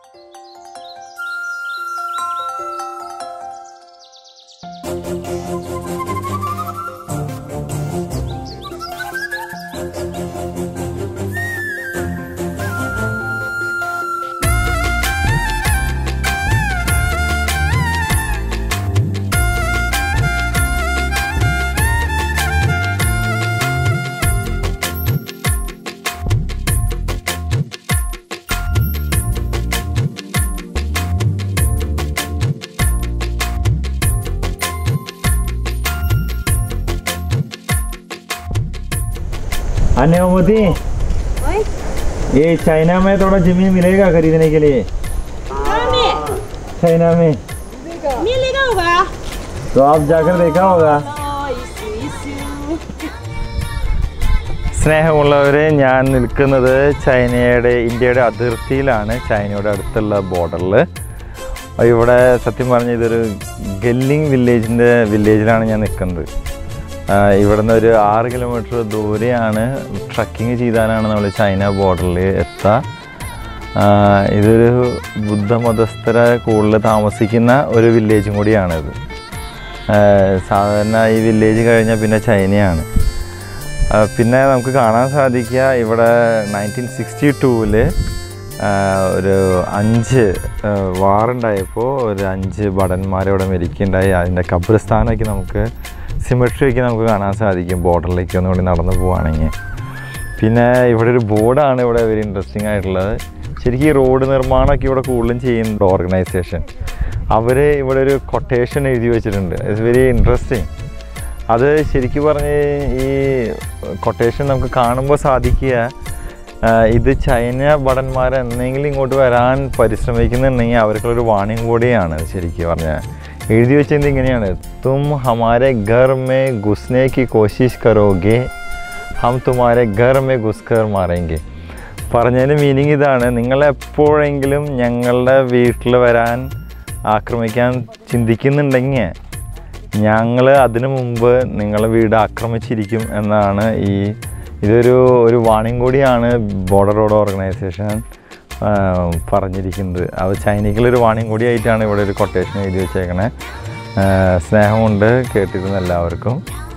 अन्य मोदी ओए ये चाइना में थोड़ा जमीन मिलेगा खरीदने के लिए कहाँ में चाइना में मिलेगा होगा तो आप जाकर देखा होगा Oh, isu isu. സ്നേഹമുള്ളവരെ ഞാൻ നിൽക്കുന്നത് ചൈനയുടെ ഇന്ത്യയുടെ അതിർത്തിയിലാണ് ചൈനയുടെ അടുത്തുള്ള ബോർഡറിൽ ഇവിടെ സത്യം പറഞ്ഞ ഇതൊരു ഗല്ലിംഗ് വില്ലേജിൻ്റെ വില്ലേജിലാണ് ഞാൻ നിൽക്കുന്നത് ഇവിടെ നിന്ന് ഒരു ആറ് കിലോമീറ്റർ ദൂരെയാണ് ട്രക്കിംഗ് ചെയ്താലാണ് നമ്മൾ ചൈന ബോർഡറിൽ എത്തുക ആ, ഇതൊരു ബുദ്ധമതസ്ഥര കൂടുതൽ താമസിക്കുന്ന ഒരു വില്ലേജും കൂടിയാണിത് ആ, സാധാരണ ഈ വില്ലേജ് കഴിഞ്ഞാൽ പിന്നെ ചൈനയാണ് ആ, പിന്നെ നമുക്ക് കാണാൻ സാധിക്കുക ഇവിടെ നയൻറ്റീൻ സിക്സ്റ്റി ടൂവിൽ ഒരു അഞ്ച് ആ, വാറുണ്ടായപ്പോൾ ഒരു അഞ്ച് ഭടന്മാരവിടെ മരിക്കുകയുണ്ടായി അതിൻ്റെ ഖബർസ്ഥാനമൊക്കെ നമുക്ക് സിമെട്രിയൊക്കെ നമുക്ക് കാണാൻ സാധിക്കും ബോർഡറിലേക്ക് ഒന്നും കൂടി നടന്നു പോവുകയാണെങ്കിൽ പിന്നെ ഇവിടെ ഒരു ബോർഡാണ് ഇവിടെ വെരി ഇൻട്രസ്റ്റിംഗ് ആയിട്ടുള്ളത് ശരിക്കും ഈ റോഡ് നിർമ്മാണമൊക്കെ ഇവിടെ കൂടുതലും ചെയ്യുന്നുണ്ട് ഓർഗനൈസേഷൻ അവർ ഇവിടെ ഒരു കൊട്ടേഷൻ എഴുതി വെച്ചിട്ടുണ്ട് ഇറ്റ്സ് വെരി ഇൻട്രസ്റ്റിംഗ് അത് ശരിക്കും പറഞ്ഞ് ഈ കൊട്ടേഷൻ നമുക്ക് കാണുമ്പോൾ സാധിക്കുക ആ, ഇത് ചൈന ഭടന്മാർ എന്തെങ്കിലും ഇങ്ങോട്ട് വരാൻ പരിശ്രമിക്കുന്നുണ്ടെങ്കിൽ അവർക്കുള്ളൊരു വാണിംഗ് കൂടിയാണ് ശരിക്കും പറഞ്ഞാൽ എഴുതി വെച്ചത് ഇങ്ങനെയാണ് തും ഹമാരെ ഘർ മേ ഘുസ്നെ കി കോശിഷ് കരോഗെ ഹം തുമാരെ ഘർ മേ ഘുസ്കർ മാറേങ്കെ പറഞ്ഞതിൻ്റെ മീനിങ് ഇതാണ് നിങ്ങൾ എപ്പോഴെങ്കിലും ഞങ്ങളുടെ വീട്ടിൽ വരാൻ ആക്രമിക്കാൻ ചിന്തിക്കുന്നുണ്ടെങ്കിൽ ഞങ്ങൾ അതിനു മുമ്പ് നിങ്ങളെ വീട് ആക്രമിച്ചിരിക്കും എന്നാണ് ഈ ഇതൊരു ഒരു വാണിംഗ് കൂടിയാണ് ബോർഡർ റോഡ് ഓർഗനൈസേഷൻ ആ, പറഞ്ഞിരിക്കുന്നത് അത് ചൈനയ്ക്കുള്ളൊരു വാണിംഗ് കൂടിയായിട്ടാണ് ഇവിടെ ഒരു കൊട്ടേഷൻ എഴുതി വെച്ചേക്കണേ ആ, സ്നേഹമുണ്ട് കേട്ടിരുന്ന എല്ലാവർക്കും